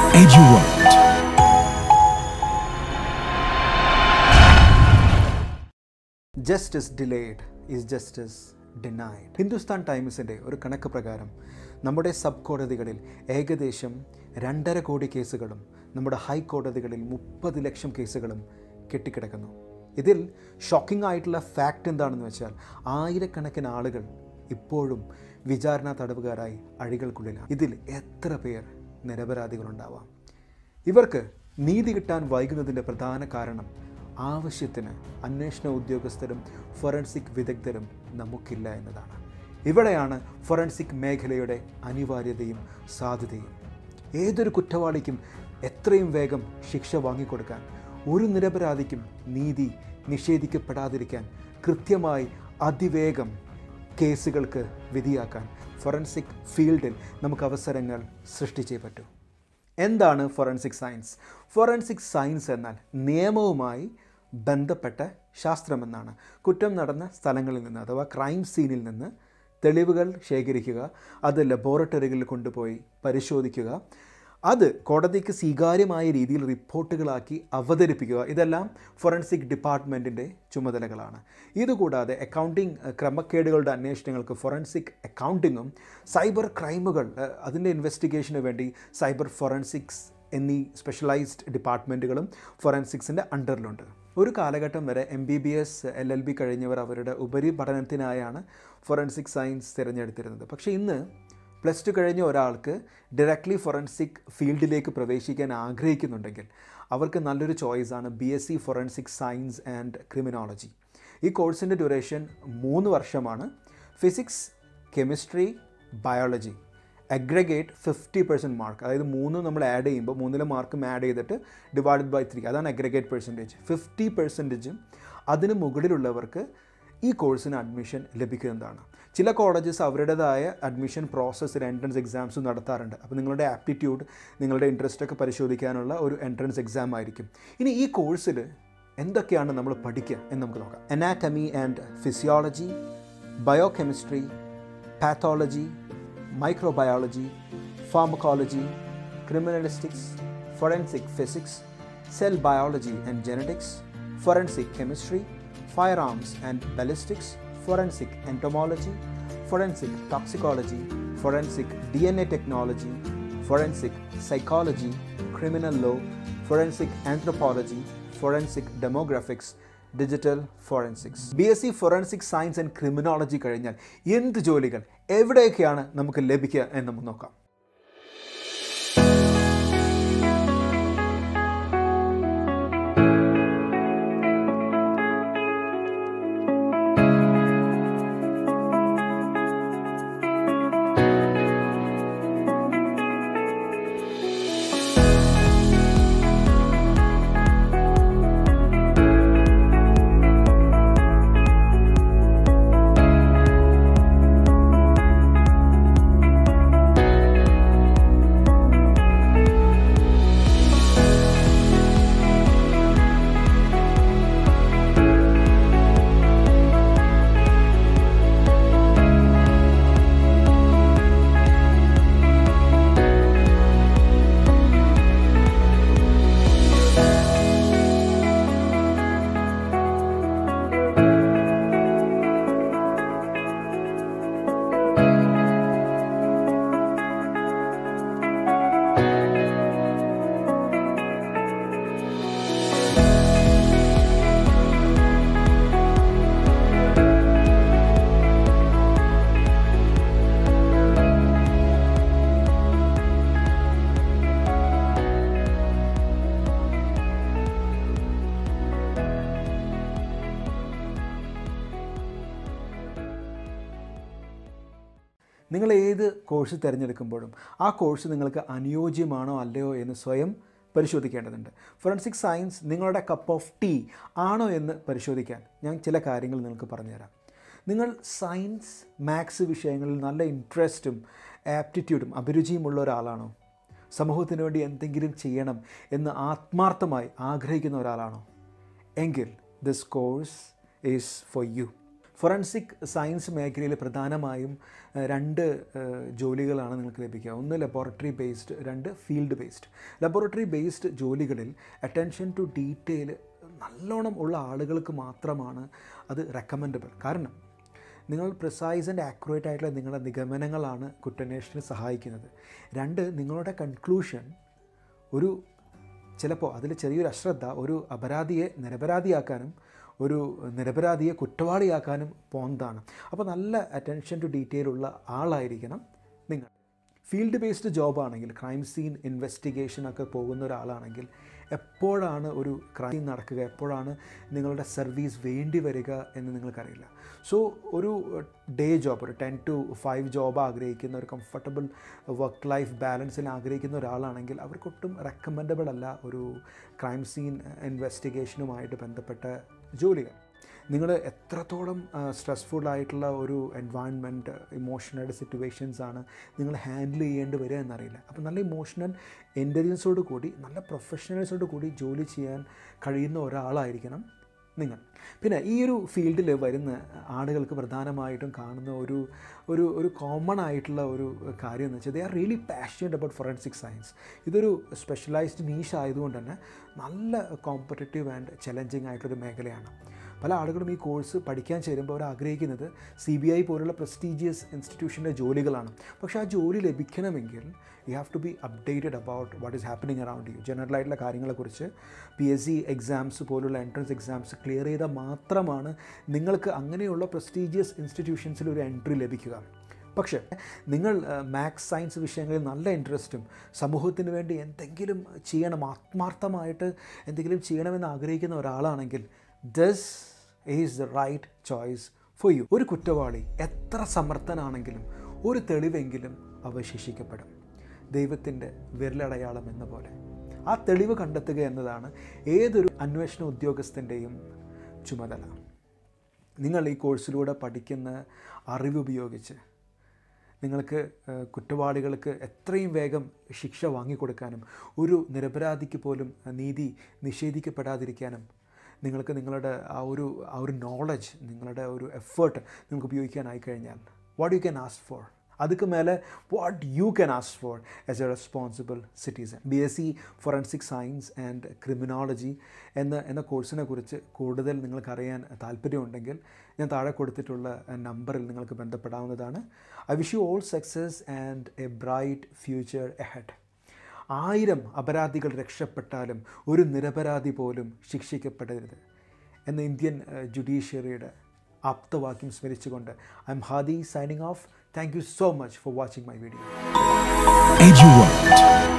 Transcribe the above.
EduWorld. Justice delayed is justice denied Hindustan ടൈംസിൻ്റെ ഒരു കണക്ക് പ്രകാരം നമ്മുടെ സബ് കോടതികളിൽ ഏകദേശം രണ്ടര കോടി കേസുകളും നമ്മുടെ ഹൈക്കോടതികളിൽ മുപ്പത് ലക്ഷം കേസുകളും കെട്ടിക്കിടക്കുന്നു ഇതിൽ ഷോക്കിംഗ് ആയിട്ടുള്ള ഫാക്റ്റ് എന്താണെന്ന് വെച്ചാൽ ആയിരക്കണക്കിന് ആളുകൾ ഇപ്പോഴും വിചാരണ തടവുകാരായി അഴികൾക്കുള്ളിലാണ് ഇതിൽ എത്ര പേർ നിരപരാധികളുണ്ടാവാം ഇവർക്ക് നീതി കിട്ടാൻ വൈകുന്നതിൻ്റെ പ്രധാന കാരണം ആവശ്യത്തിന് അന്വേഷണ ഉദ്യോഗസ്ഥരും ഫോറൻസിക് വിദഗ്ധരും നമുക്കില്ല എന്നതാണ് ഇവിടെയാണ് ഫോറൻസിക് മേഖലയുടെ അനിവാര്യതയും സാധ്യതയും ഏതൊരു കുറ്റവാളിക്കും എത്രയും വേഗം ശിക്ഷ വാങ്ങിക്കൊടുക്കാൻ ഒരു നിരപരാധിക്കും നീതി നിഷേധിക്കപ്പെടാതിരിക്കാൻ കൃത്യമായി അതിവേഗം കേസുകൾക്ക് വിധിയാക്കാൻ ഫോറൻസിക് ഫീൽഡിൽ നമുക്ക് അവസരങ്ങൾ സൃഷ്ടിച്ചേ പറ്റൂ എന്താണ് ഫോറൻസിക് സയൻസ് ഫോറൻസിക് സയൻസ് എന്നാൽ നിയമവുമായി ബന്ധപ്പെട്ട ശാസ്ത്രമെന്നാണ് കുറ്റം നടന്ന സ്ഥലങ്ങളിൽ നിന്ന് അഥവാ ക്രൈം സീനിൽ നിന്ന് തെളിവുകൾ ശേഖരിക്കുക അത് ലബോറട്ടറികളിൽ കൊണ്ടുപോയി പരിശോധിക്കുക അത് കോടതിക്ക് സ്വീകാര്യമായ രീതിയിൽ റിപ്പോർട്ടുകളാക്കി അവതരിപ്പിക്കുക ഇതെല്ലാം ഫോറൻസിക് ഡിപ്പാർട്ട്മെൻറ്റിൻ്റെ ചുമതലകളാണ് ഇതുകൂടാതെ അക്കൗണ്ടിംഗ് ക്രമക്കേടുകളുടെ അന്വേഷണങ്ങൾക്ക് ഫോറൻസിക് അക്കൗണ്ടിങ്ങും സൈബർ ക്രൈമുകൾ അഹ്, അതിൻ്റെ ഇൻവെസ്റ്റിഗേഷന് വേണ്ടി സൈബർ ഫോറൻസിക്സ് എന്നീ സ്പെഷ്യലൈസ്ഡ് ഡിപ്പാർട്ട്മെൻറ്റുകളും ഫോറൻസിക്സിൻ്റെ അണ്ടറിലുണ്ട് ഒരു കാലഘട്ടം വരെ M B B S L L B കഴിഞ്ഞവർ അവരുടെ ഉപരിപഠനത്തിനായാണ് ഫോറൻസിക് സയൻസ് തിരഞ്ഞെടുത്തിരുന്നത് പക്ഷേ ഇന്ന് പ്ലസ് ടു കഴിഞ്ഞ ഒരാൾക്ക് ഡയറക്ട്ലി ഫോറൻസിക് ഫീൽഡിലേക്ക് പ്രവേശിക്കാൻ ആഗ്രഹിക്കുന്നുണ്ടെങ്കിൽ അവർക്ക് നല്ലൊരു ചോയ്സാണ് B S C forensic science and criminology ഈ കോഴ്സിൻ്റെ ഡ്യൂറേഷൻ മൂന്ന് വർഷമാണ് physics chemistry biology aggregate fifty percent mark അതായത് മൂന്ന് നമ്മൾ ആഡ് ചെയ്യുമ്പോൾ മൂന്നിലെ മാർക്കും ആഡ് ചെയ്തിട്ട് ഡിവൈഡഡ് ബൈ ത്രീ അതാണ് അഗ്രഗേറ്റ് പെർസെൻറ്റേജ് ഫിഫ്റ്റി പെർസെൻറ്റേജും അതിന് മുകളിലുള്ളവർക്ക് ഈ കോഴ്സിന് അഡ്മിഷൻ ലഭിക്കുന്നതാണ് ചില കോളേജസ് അവരുടേതായ അഡ്മിഷൻ പ്രോസസ്സിൽ എൻട്രൻസ് എക്സാംസ് നടത്താറുണ്ട് അപ്പോൾ നിങ്ങളുടെ ആപ്റ്റിറ്റ്യൂഡ് നിങ്ങളുടെ ഇൻട്രസ്റ്റ് ഒക്കെ പരിശോധിക്കാനുള്ള ഒരു എൻട്രൻസ് എക്സാം ആയിരിക്കും ഇനി ഈ കോഴ്സിൽ എന്തൊക്കെയാണ് നമ്മൾ പഠിക്കുക എന്ന് നമുക്ക് നോക്കാം anatomy and physiology biochemistry pathology microbiology, pharmacology, criminalistics, forensic physics, cell biology and genetics, forensic chemistry, firearms and ballistics, forensic entomology, forensic toxicology, forensic DNA technology, forensic psychology, criminal law, forensic anthropology, forensic demographics, digital forensics B S C forensic science and criminology കഴിഞ്ഞാൽ എന്ത് ജോലികൾ എവിടെയൊക്കെയാണ് നമുക്ക് ലഭിക്കുക എന്ന് നമുക്ക് നോക്കാം നിങ്ങൾ ഏത് കോഴ്സ് തിരഞ്ഞെടുക്കുമ്പോഴും ആ കോഴ്സ് നിങ്ങൾക്ക് അനുയോജ്യമാണോ അല്ലയോ എന്ന് സ്വയം പരിശോധിക്കേണ്ടതുണ്ട് ഫോറൻസിക് സയൻസ് നിങ്ങളുടെ കപ്പ് ഓഫ് ടീ ആണോ എന്ന് പരിശോധിക്കാൻ ഞാൻ ചില കാര്യങ്ങൾ നിങ്ങൾക്ക് പറഞ്ഞുതരാം നിങ്ങൾ സയൻസ് മാത്സ് വിഷയങ്ങളിൽ നല്ല ഇൻട്രസ്റ്റും ആപ്റ്റിറ്റ്യൂഡും അഭിരുചിയുമുള്ള ഒരാളാണോ സമൂഹത്തിന് വേണ്ടി എന്തെങ്കിലും ചെയ്യണം എന്ന് ആത്മാർത്ഥമായി ആഗ്രഹിക്കുന്ന ഒരാളാണോ എങ്കിൽ this course is for you forensic science മേഖലയിൽ പ്രധാനമായും ഏഹ്, രണ്ട് ഏഹ്, ജോലികളാണ് നിങ്ങൾക്ക് ലഭിക്കുക ഒന്ന് ലബോറട്ടറി ബേസ്ഡ് രണ്ട് ഫീൽഡ് ബേസ്ഡ് ലബോറട്ടറി ബേസ്ഡ് ജോലികളിൽ അറ്റൻഷൻ ടു ഡീറ്റെയിൽ നല്ലോണം ഉള്ള ആളുകൾക്ക് മാത്രമാണ് അത് റെക്കമെൻഡബിൾ കാരണം നിങ്ങൾ പ്രിസൈസ് ആൻഡ് ആക്യുറേറ്റ് ആയിട്ടുള്ള നിങ്ങളുടെ നിഗമനങ്ങളാണ് കുറ്റാന്വേഷണത്തിന് സഹായിക്കുന്നത് രണ്ട് നിങ്ങളുടെ കൺക്ലൂഷൻ ഒരു ചിലപ്പോൾ അതിൽ ചെറിയൊരു അശ്രദ്ധ ഒരു അപരാധിയെ നിരപരാധിയാക്കാനും ഒരു നിരപരാധിയെ കുറ്റവാളിയാക്കാനും പോകുന്നതാണ് അപ്പോൾ നല്ല അറ്റൻഷൻ ടു ഡീറ്റെയിൽ ഉള്ള ആളായിരിക്കണം നിങ്ങൾ ഫീൽഡ് ബേസ്ഡ് ജോബാണെങ്കിൽ ക്രൈം സീൻ ഇൻവെസ്റ്റിഗേഷൻ ഒക്കെ പോകുന്ന ഒരാളാണെങ്കിൽ എപ്പോഴാണ് ഒരു ക്രൈം നടക്കുക എപ്പോഴാണ് നിങ്ങളുടെ സർവീസ് വേണ്ടി വരിക എന്ന് നിങ്ങൾക്കറിയില്ല സോ ഒരു ഡേ ജോബ് ഒരു ടെൻ ടു ഫൈവ് ജോബ് ആഗ്രഹിക്കുന്ന ഒരു കംഫർട്ടബിൾ വർക്ക് ലൈഫ് ബാലൻസിൽ ആഗ്രഹിക്കുന്ന ഒരാളാണെങ്കിൽ അവർക്കൊട്ടും റെക്കമെൻഡബിൾ അല്ല ഒരു ക്രൈം സീൻ ഇൻവെസ്റ്റിഗേഷനുമായിട്ട് ബന്ധപ്പെട്ട ജോലികൾ നിങ്ങൾ എത്രത്തോളം സ്ട്രെസ്ഫുൾ ആയിട്ടുള്ള ഒരു എൻവയൺമെൻറ്റ് ഇമോഷണൽ സിറ്റുവേഷൻസ് ആണ് നിങ്ങൾ ഹാൻഡിൽ ചെയ്യേണ്ടി വരിക എന്നറിയില്ല അപ്പോൾ നല്ല ഇമോഷണൽ ഇൻ്റലിജൻസോട് കൂടി നല്ല പ്രൊഫഷണൽസോട് കൂടി ജോലി ചെയ്യാൻ കഴിയുന്ന ഒരാളായിരിക്കണം നിങ്ങൾ പിന്നെ ഈ ഒരു ഫീൽഡിൽ വരുന്ന ആളുകൾക്ക് പ്രധാനമായിട്ടും കാണുന്ന ഒരു ഒരു ഒരു കോമൺ ആയിട്ടുള്ള ഒരു കാര്യം എന്ന് വെച്ചാൽ they are really passionate about forensic science ഇതൊരു സ്പെഷ്യലൈസ്ഡ് നീഷ് ആയതുകൊണ്ട് തന്നെ നല്ല കോമ്പറ്റേറ്റീവ് ആൻഡ് ചലഞ്ചിങ് ആയിട്ടൊരു മേഖലയാണ് പല ആളുകളും ഈ കോഴ്സ് പഠിക്കാൻ ചേരുമ്പോൾ അവർ ആഗ്രഹിക്കുന്നത് സി ബി ഐ പോലുള്ള പ്രസ്റ്റീജിയസ് ഇൻസ്റ്റിറ്റ്യൂഷൻ്റെ ജോലികളാണ് പക്ഷേ ആ ജോലി ലഭിക്കണമെങ്കിൽ you have to be updated about what is happening around you general ആയിട്ടുള്ള കാര്യങ്ങളെക്കുറിച്ച് പി എസ് സി എക്സാംസ് പോലുള്ള എൻട്രൻസ് എക്സാംസ് ക്ലിയർ ചെയ്താൽ മാത്രമാണ് നിങ്ങൾക്ക് അങ്ങനെയുള്ള പ്രസ്റ്റീജിയസ് ഇൻസ്റ്റിറ്റ്യൂഷൻസിൽ ഒരു എൻട്രി ലഭിക്കുക പക്ഷേ നിങ്ങൾ മാത്സ് സയൻസ് വിഷയങ്ങളിൽ നല്ല ഇൻട്രസ്റ്റും സമൂഹത്തിന് വേണ്ടി എന്തെങ്കിലും ചെയ്യണം ആത്മാർത്ഥമായിട്ട് എന്തെങ്കിലും ചെയ്യണമെന്ന് ആഗ്രഹിക്കുന്ന ഒരാളാണെങ്കിൽ this is the right choice for you ഒരു കുറ്റവാളി എത്ര സമർത്ഥനാണെങ്കിലും ഒരു തെളിവെങ്കിലും അവശേഷിക്കപ്പെടും ദൈവത്തിൻ്റെ വിരലടയാളം എന്ന പോലെ ആ തെളിവ് കണ്ടെത്തുക എന്നതാണ് ഏതൊരു അന്വേഷണ ഉദ്യോഗസ്ഥൻ്റെയും ചുമതല നിങ്ങൾ ഈ കോഴ്സിലൂടെ പഠിക്കുന്ന അറിവ് ഉപയോഗിച്ച് നിങ്ങൾക്ക് ഏഹ്, കുറ്റവാളികൾക്ക് എത്രയും വേഗം ശിക്ഷ വാങ്ങിക്കൊടുക്കാനും ഒരു നിരപരാധിക്ക് പോലും നീതി നിഷേധിക്കപ്പെടാതിരിക്കാനും നിങ്ങൾക്ക് നിങ്ങളുടെ ആ ഒരു ആ ഒരു നോളജ് നിങ്ങളുടെ ഒരു എഫേർട്ട് നിങ്ങൾക്ക് ഉപയോഗിക്കാനായി കഴിഞ്ഞാൽ what you can ask for അതുക്ക് മേലെ what you can ask for as a responsible citizen B S C forensic science and criminology എന്ന എന്ന കോഴ്സിനെ കുറിച്ച് കൂടുതൽ നിങ്ങൾക്കറിയാൻ താല്പര്യമുണ്ടെങ്കിൽ ഞാൻ താഴെ കൊടുത്തിട്ടുള്ള നമ്പറിൽ നിങ്ങൾക്ക് ബന്ധപ്പെടാവുന്നതാണ് I wish you all success and a bright future ahead ആയിരം അപരാധികൾ രക്ഷപ്പെട്ടാലും ഒരു നിരപരാധി പോലും ശിക്ഷിക്കപ്പെടരുത് എന്ന ഇന്ത്യൻ ജുഡീഷ്യറിയുടെ ആപ്തവാക്യം സ്മരിച്ചുകൊണ്ട് I'm Hadi signing off thank you so much for watching my video EduWorld,